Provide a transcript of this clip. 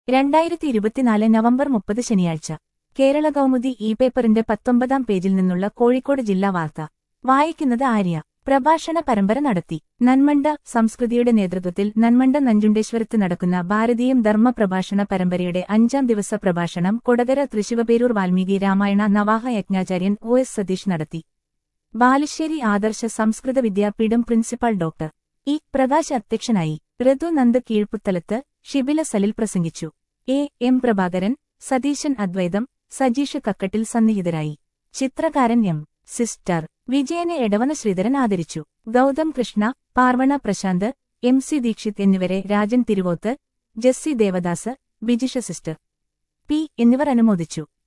രണ്ടായിരത്തി ഇരുപത്തിനാല് നവംബർ മുപ്പത് ശനിയാഴ്ച കേരള കൗമുദി ഇ പേപ്പറിന്റെ പത്തൊമ്പതാം പേജിൽ നിന്നുള്ള കോഴിക്കോട് ജില്ലാ വാർത്ത വായിക്കുന്നത് ആര്യ പ്രഭാഷണ പരമ്പര നടത്തി നന്മണ്ട സംസ്കൃതിയുടെ നേതൃത്വത്തിൽ നന്മണ്ട നഞ്ചുണ്ടേശ്വരത്ത് നടക്കുന്ന ഭാരതീയം ധർമ്മ പ്രഭാഷണ പരമ്പരയുടെ അഞ്ചാം ദിവസ പ്രഭാഷണം കൊടകര തൃശിവപേരൂർ വാൽമീകി രാമായണ നവാഹ യജ്ഞാചാര്യൻ ഒ എസ് സതീഷ് നടത്തി Balussery Adarsha Samskrita Vidyapeetham principal doctor E Prakash അധ്യക്ഷനായി ഋതു നന്ദ് കീഴ്പുത്തലത്ത് ഷിബില സലിൽ പ്രസംഗിച്ചു എ എം പ്രഭാകരൻ സതീശൻ അദ്വൈതം സജീഷ് കക്കട്ടിൽ സന്നിഹിതരായി ചിത്രകാരൻ എം സിസ്റ്റർ വിജയനെ എടവന ശ്രീധരൻ ആദരിച്ചു ഗൗതം കൃഷ്ണ പാർവണ പ്രശാന്ത് എം സി ദീക്ഷിത് എന്നിവരെ രാജൻ തിരുവോത്ത് ജസ്സി ദേവദാസ് ബിജിഷ സിസ്റ്റർ പി എന്നിവർ അനുമോദിച്ചു